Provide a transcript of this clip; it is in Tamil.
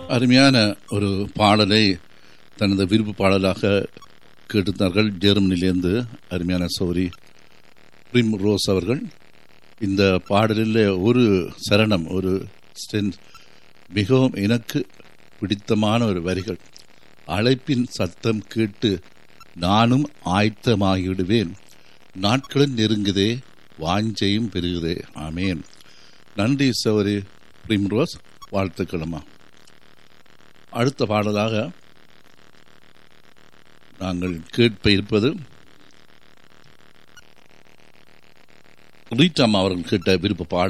அருமையான ஒரு பாடலை தனது விருப்பு பாடலாக கேட்டிருந்தார்கள் ஜெர்மனிலேருந்து அருமையான சௌரி பிரிம் ரோஸ் அவர்கள் இந்த பாடலில் ஒரு சரணம் ஒரு ஸ்டென் மிகவும் எனக்கு பிடித்தமான ஒரு வரிகள் அழைப்பின் சத்தம் கேட்டு நானும் ஆயத்தமாகிவிடுவேன் நாட்களும் நெருங்குதே வாஞ்சையும் பெருகுதே ஆமேன் நன்றி சௌரி பிரிம்ரோஸ் வாழ்த்துக்களம்மா அடுத்த பாடலாக நாங்கள் கேட்ப இருப்பது ரீட்டாம் அவர்கள் கேட்ட விருப்ப பாடல்